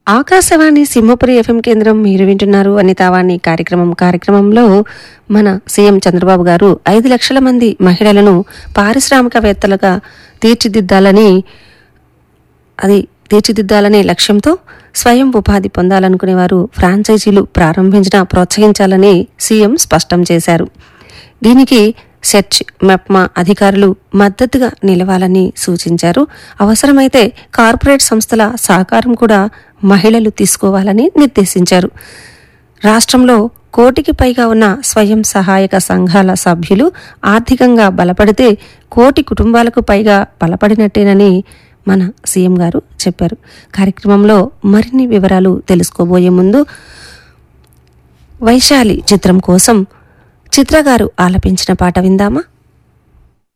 Akashvani Simhapuri FM కేంద్రం మీరు వింటున్నారు అనితావాణి కార్యక్రమం కార్యక్రమంలో మన సీఎం చంద్రబాబు గారు ఐదు లక్షల మంది మహిళలను పారిశ్రామికవేత్తలుగా తీర్చిదిద్దాలని అది తీర్చిదిద్దాలనే లక్ష్యంతో స్వయం ఉపాధి పొందాలనుకునే వారు ఫ్రాంచైజీలు ప్రారంభించిన ప్రోత్సహించాలని సీఎం స్పష్టం చేశారు దీనికి సెర్చ్ మెప్మా అధికారులు మద్దతుగా నిలవాలని సూచించారు అవసరమైతే కార్పొరేట్ సంస్థల సహకారం కూడా మహిళలు తీసుకోవాలని నిర్దేశించారు రాష్ట్రంలో కోటికి పైగా ఉన్న స్వయం సహాయక సంఘాల సభ్యులు ఆర్థికంగా బలపడితే కోటి కుటుంబాలకు పైగా బలపడినట్టేనని మన సీఎం గారు చెప్పారు కార్యక్రమంలో మరిన్ని వివరాలు తెలుసుకోబోయే ముందు వైశాలి చిత్రం కోసం చిత్ర గారు ఆలపించిన పాట విందామా